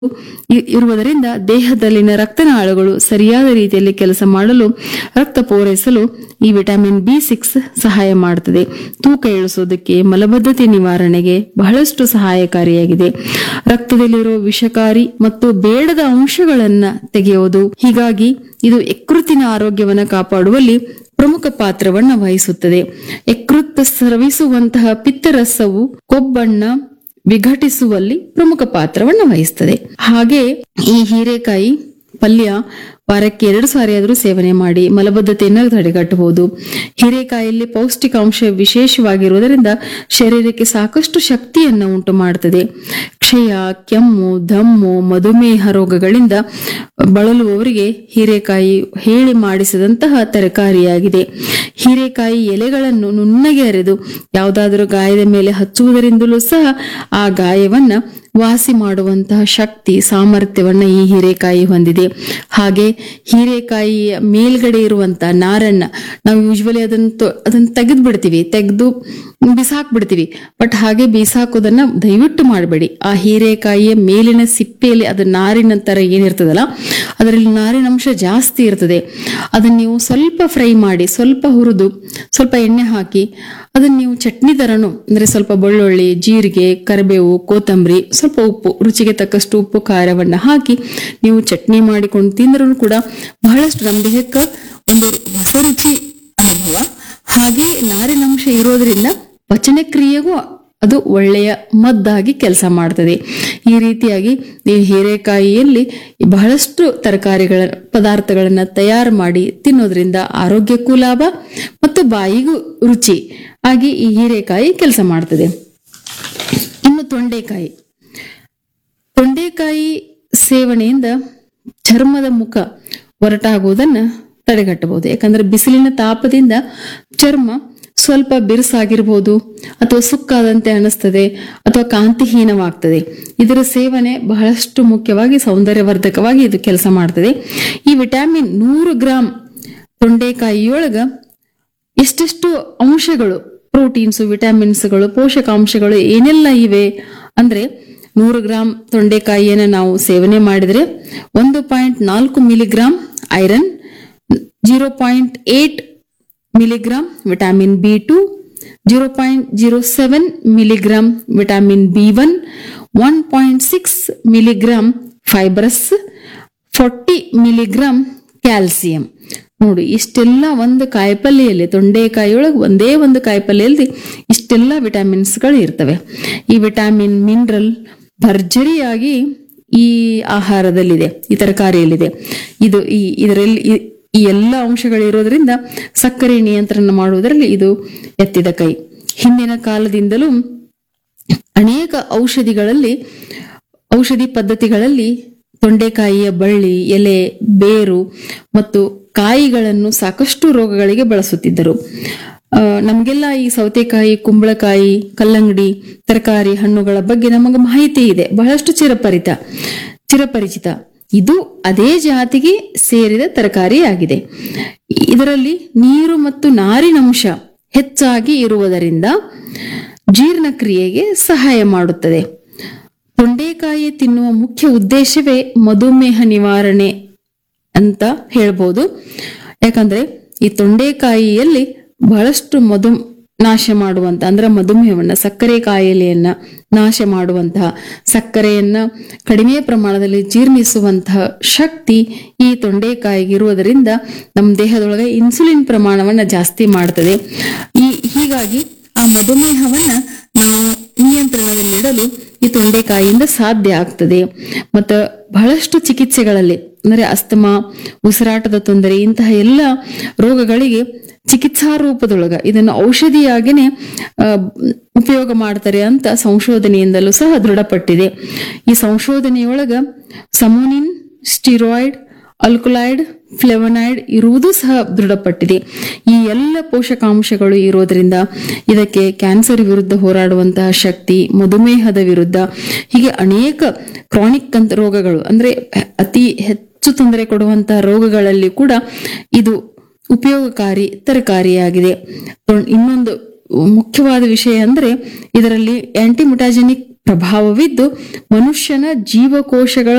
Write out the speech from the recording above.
E- ಇರುವುದರಿಂದ ದೇಹದಲ್ಲಿನ ರಕ್ತನಾಳಗಳು ಸರಿಯಾದ ರೀತಿಯಲ್ಲಿ ಕೆಲಸ ಮಾಡಲು ರಕ್ತ ಪೂರೈಸಲು ಈ ವಿಟಮಿನ್ ಬಿ ಸಿಕ್ಸ್ ಸಹಾಯ ಮಾಡುತ್ತದೆ ತೂಕ ಇಳಿಸೋದಕ್ಕೆ ಮಲಬದ್ಧತೆ ನಿವಾರಣೆಗೆ ಬಹಳಷ್ಟು ಸಹಾಯಕಾರಿಯಾಗಿದೆ ರಕ್ತದಲ್ಲಿರುವ ವಿಷಕಾರಿ ಮತ್ತು ಬೇಡದ ಅಂಶಗಳನ್ನ ತೆಗೆಯುವುದು ಹೀಗಾಗಿ ಇದು ಯಕೃತ್ತಿನ ಆರೋಗ್ಯವನ್ನು ಕಾಪಾಡುವಲ್ಲಿ ಪ್ರಮುಖ ಪಾತ್ರವನ್ನ ವಹಿಸುತ್ತದೆ ಯಕೃತ್ ಸ್ರವಿಸುವಂತಹ ಪಿತ್ತರಸವು ಕೊಬ್ಬಣ್ಣ ವಿಘಟಿಸುವಲ್ಲಿ ಪ್ರಮುಖ ಪಾತ್ರವನ್ನು ವಹಿಸ್ತದೆ ಹಾಗೆ ಈ ಹೀರೆಕಾಯಿ ಪಲ್ಯ ವಾರಕ್ಕೆ ಎರಡು ಸಾರಿ ಆದರೂ ಸೇವನೆ ಮಾಡಿ ಮಲಬದ್ಧತೆಯನ್ನು ತಡೆಗಟ್ಟಬಹುದು ಹೀರೆಕಾಯಲ್ಲಿ ಪೌಷ್ಟಿಕಾಂಶ ವಿಶೇಷವಾಗಿರುವುದರಿಂದ ಶರೀರಕ್ಕೆ ಸಾಕಷ್ಟು ಶಕ್ತಿಯನ್ನು ಉಂಟು ಮಾಡುತ್ತದೆ ಕ್ಷಯ ಕೆಮ್ಮು ದಮ್ಮು ಮಧುಮೇಹ ರೋಗಗಳಿಂದ ಬಳಲುವವರಿಗೆ ಹೀರೆಕಾಯಿ ಹೇಳಿ ಮಾಡಿಸಿದಂತಹ ತರಕಾರಿಯಾಗಿದೆ ಹೀರೆಕಾಯಿ ಎಲೆಗಳನ್ನು ನುಣ್ಣಗೆ ಅರೆದು ಯಾವುದಾದರೂ ಗಾಯದ ಮೇಲೆ ಹಚ್ಚುವುದರಿಂದಲೂ ಸಹ ಆ ಗಾಯವನ್ನ ವಾಸಿ ಮಾಡುವಂತಹ ಶಕ್ತಿ ಸಾಮರ್ಥ್ಯವನ್ನ ಈ ಹೀರೆಕಾಯಿ ಹೊಂದಿದೆ ಹಾಗೆ ಹೀರೆಕಾಯಿಯ ಮೇಲ್ಗಡೆ ಇರುವಂತಹ ನಾರನ್ನ ನಾವು ಯೂಶ್ವಲಿ ಅದನ್ನ ತೊ- ಅದನ್ನ ತೆಗೆದು ಬಿಡ್ತೀವಿ ತೆಗೆದು ಬಿಸಾಕ್ ಬಿಡ್ತೀವಿ ಬಟ್ ಹಾಗೆ ಬಿಸಾಕೋದನ್ನ ದಯವಿಟ್ಟು ಮಾಡಬೇಡಿ ಆ ಹೀರೆಕಾಯಿಯ ಮೇಲಿನ ಸಿಪ್ಪೆಯಲ್ಲಿ ಅದು ನಾರಿನ ತರ ಏನಿರ್ತದಲ್ಲ ಅದರಲ್ಲಿ ನಾರಿನ ಅಂಶ ಜಾಸ್ತಿ ಇರ್ತದೆ ಅದನ್ನ ನೀವು ಸ್ವಲ್ಪ ಫ್ರೈ ಮಾಡಿ ಸ್ವಲ್ಪ ಹುರಿದು ಸ್ವಲ್ಪ ಎಣ್ಣೆ ಹಾಕಿ ಅದನ್ನ ನೀವು ಚಟ್ನಿ ತರನು ಅಂದ್ರೆ ಸ್ವಲ್ಪ ಬೆಳ್ಳುಳ್ಳಿ ಜೀರಿಗೆ ಕರಿಬೇವು ಕೊತ್ತಂಬರಿ ಸ್ವಲ್ಪ ಉಪ್ಪು ರುಚಿಗೆ ತಕ್ಕಷ್ಟು ಉಪ್ಪು ಖಾರವನ್ನ ಹಾಕಿ ನೀವು ಚಟ್ನಿ ಮಾಡಿಕೊಂಡು ತಿಂದ್ರೂ ಕೂಡ ಬಹಳಷ್ಟು ನಮ್ಮ ದೇಹಕ್ಕೆ ಒಂದು ಹೊಸ ರುಚಿ ಅನುಭವ ಹಾಗೆ ನಾರಿನಂಶ ಇರೋದ್ರಿಂದ ಪಚನ ಕ್ರಿಯೆಗೂ ಅದು ಒಳ್ಳೆಯ ಮದ್ದಾಗಿ ಕೆಲಸ ಮಾಡ್ತದೆ ಈ ರೀತಿಯಾಗಿ ನೀವು ಹೀರೆಕಾಯಿಯಲ್ಲಿ ಬಹಳಷ್ಟು ತರಕಾರಿಗಳ ಪದಾರ್ಥಗಳನ್ನ ತಯಾರು ಮಾಡಿ ತಿನ್ನೋದ್ರಿಂದ ಆರೋಗ್ಯಕ್ಕೂ ಲಾಭ ಮತ್ತು ಬಾಯಿಗೂ ರುಚಿ ಆಗಿ ಈ ಹೀರೆಕಾಯಿ ಕೆಲಸ ಮಾಡ್ತದೆ ಇನ್ನು ತೊಂಡೆಕಾಯಿ ತೊಂಡೆಕಾಯಿ ಸೇವನೆಯಿಂದ ಚರ್ಮದ ಮುಖ ಒರಟಾಗುವುದನ್ನ ತಡೆಗಟ್ಟಬಹುದು ಯಾಕಂದ್ರೆ ಬಿಸಿಲಿನ ತಾಪದಿಂದ ಚರ್ಮ ಸ್ವಲ್ಪ ಬಿರುಸಾಗಿರ್ಬೋದು ಅಥವಾ ಸುಕ್ಕಾದಂತೆ ಅನಿಸ್ತದೆ ಅಥವಾ ಕಾಂತಿಹೀನವಾಗ್ತದೆ ಇದರ ಸೇವನೆ ಬಹಳಷ್ಟು ಮುಖ್ಯವಾಗಿ ಸೌಂದರ್ಯವರ್ಧಕವಾಗಿ ಇದು ಕೆಲಸ ಮಾಡ್ತದೆ ಈ ವಿಟಮಿನ್ ನೂರು ಗ್ರಾಂ ತೊಂಡೆಕಾಯಿಯೊಳಗ ಎಷ್ಟೆಷ್ಟು ಅಂಶಗಳು ಪ್ರೋಟೀನ್ಸ್ ವಿಟಮಿನ್ಸ್ಗಳು ಪೋಷಕಾಂಶಗಳು ಏನೆಲ್ಲ ಇವೆ ಅಂದ್ರೆ ನೂರು ಗ್ರಾಂ ತೊಂಡೆಕಾಯಿಯನ್ನು ನಾವು ಸೇವನೆ ಮಾಡಿದ್ರೆ ಒಂದು ಪಾಯಿಂಟ್ ನಾಲ್ಕು milligram iron zero point eight milligram vitamin B two zero point zero seven milligram vitamin B one one point six milligram fibrous forty milligram calcium ನೋಡಿ ಇಷ್ಟೆಲ್ಲ ಒಂದು ಕಾಯಿಪಲ್ಲೆಯಲ್ಲಿ ತೊಂಡೆಕಾಯಿಯೊಳಗೆ ಒಂದೇ ಒಂದು ಕಾಯಿಪಲ್ಲೆಯಲ್ಲಿ ಇಷ್ಟೆಲ್ಲ ವಿಟಮಿನ್ಸ್ಗಳು ಇರ್ತವೆ ಈ ವಿಟಮಿನ್ ಮಿನರಲ್ ಭರ್ಜರಿಯಾಗಿ ಈ ಆಹಾರದಲ್ಲಿದೆ ಈ ತರಕಾರಿಯಲ್ಲಿದೆ ಇದು ಈ ಇದರಲ್ಲಿ ಈ- ಈ ಎಲ್ಲ ಅಂಶಗಳಿರೋದ್ರಿಂದ ಸಕ್ಕರೆ ನಿಯಂತ್ರಣ ಮಾಡುವುದರಲ್ಲಿ ಇದು ಎತ್ತಿದ ಕೈ ಹಿಂದಿನ ಕಾಲದಿಂದಲೂ ಅನೇಕ ಔಷಧಿಗಳಲ್ಲಿ ಔಷಧಿ ಪದ್ಧತಿಗಳಲ್ಲಿ ತೊಂಡೆಕಾಯಿಯ ಬಳ್ಳಿ ಎಲೆ ಬೇರು ಮತ್ತು ಕಾಯಿಗಳನ್ನು ಸಾಕಷ್ಟು ರೋಗಗಳಿಗೆ ಬಳಸುತ್ತಿದ್ದರು ಆ, ನಮಗೆಲ್ಲ ಈ ಸೌತೆಕಾಯಿ ಕುಂಬಳಕಾಯಿ ಕಲ್ಲಂಗಡಿ ತರಕಾರಿ ಹಣ್ಣುಗಳ ಬಗ್ಗೆ ನಮಗೆ ಮಾಹಿತಿ ಇದೆ ಬಹಳಷ್ಟು ಚಿರಪರಿತ ಚಿರಪರಿಚಿತ ಇದು ಅದೇ ಜಾತಿಗೆ ಸೇರಿದ ತರಕಾರಿಯಾಗಿದೆ ಇದರಲ್ಲಿ ನೀರು ಮತ್ತು ನಾರಿನಂಶ ಹೆಚ್ಚಾಗಿ ಇರುವುದರಿಂದ ಜೀರ್ಣಕ್ರಿಯೆಗೆ ಸಹಾಯ ಮಾಡುತ್ತದೆ ತೊಂಡೆಕಾಯಿ ತಿನ್ನುವ ಮುಖ್ಯ ಉದ್ದೇಶವೇ ಮಧುಮೇಹ ನಿವಾರಣೆ ಅಂತ ಹೇಳ್ಬೋದು ಯಾಕಂದ್ರೆ ಈ ತೊಂಡೆಕಾಯಿಯಲ್ಲಿ ಬಹಳಷ್ಟು ಮಧು ನಾಶ ಮಾಡುವಂತ ಅಂದ್ರೆ ಮಧುಮೇಹವನ್ನ ಸಕ್ಕರೆ ಕಾಯಿಲೆಯನ್ನ ನಾಶ ಮಾಡುವಂತಹ ಸಕ್ಕರೆಯನ್ನ ಕಡಿಮೆ ಪ್ರಮಾಣದಲ್ಲಿ ಜೀರ್ಣಿಸುವಂತಹ ಶಕ್ತಿ ಈ ತೊಂಡೆಕಾಯಿಗೆ ಇರುವುದರಿಂದ ನಮ್ಮ ದೇಹದೊಳಗೆ ಇನ್ಸುಲಿನ್ ಪ್ರಮಾಣವನ್ನ ಜಾಸ್ತಿ ಮಾಡ್ತದೆ ಈ ಹೀಗಾಗಿ ಆ ಮಧುಮೇಹವನ್ನ ನಾವು ನಿಯಂತ್ರಣದಲ್ಲಿಡಲು ಈ ತೊಂಡೆಕಾಯಿಯಿಂದ ಸಾಧ್ಯ ಆಗ್ತದೆ ಮತ್ತು ಬಹಳಷ್ಟು ಚಿಕಿತ್ಸೆಗಳಲ್ಲಿ ಅಂದರೆ ಅಸ್ತಮಾ ಉಸಿರಾಟದ ತೊಂದರೆ ಇಂತಹ ಎಲ್ಲ ರೋಗಗಳಿಗೆ ಚಿಕಿತ್ಸಾ ರೂಪದೊಳಗ ಇದನ್ನು ಔಷಧಿಯಾಗಿನೇ ಆ, ಉಪಯೋಗ ಮಾಡ್ತಾರೆ ಅಂತ ಸಂಶೋಧನೆಯಿಂದಲೂ ಸಹ ದೃಢಪಟ್ಟಿದೆ ಈ ಸಂಶೋಧನೆಯೊಳಗ ಸಮೋನಿನ್ ಸ್ಟಿರಾಯ್ಡ್ ಅಲ್ಕೊಲೈಡ್ ಫ್ಲೆವನೈಡ್ ಇರುವುದು ಸಹ ದೃಢಪಟ್ಟಿದೆ ಈ ಎಲ್ಲ ಪೋಷಕಾಂಶಗಳು ಇರೋದ್ರಿಂದ ಇದಕ್ಕೆ ಕ್ಯಾನ್ಸರ್ ವಿರುದ್ಧ ಹೋರಾಡುವಂತಹ ಶಕ್ತಿ ಮಧುಮೇಹದ ವಿರುದ್ಧ ಹೀಗೆ ಅನೇಕ ಕ್ರಾನಿಕ್ ಅಂತ ರೋಗಗಳು ಅಂದ್ರೆ ಅತಿ ಹೆಚ್ಚು ತೊಂದರೆ ಕೊಡುವಂತಹ ರೋಗಗಳಲ್ಲಿ ಕೂಡ ಇದು ಉಪಯೋಗಕಾರಿ ತರಕಾರಿಯಾಗಿದೆ ತೊಂ- ಇನ್ನೊಂದು ಮುಖ್ಯವಾದ ವಿಷಯ ಅಂದ್ರೆ ಇದರಲ್ಲಿ ಆಂಟಿಮುಟಾಜೆನಿಕ್ ಪ್ರಭಾವವಿದ್ದು ಮನುಷ್ಯನ ಜೀವಕೋಶಗಳ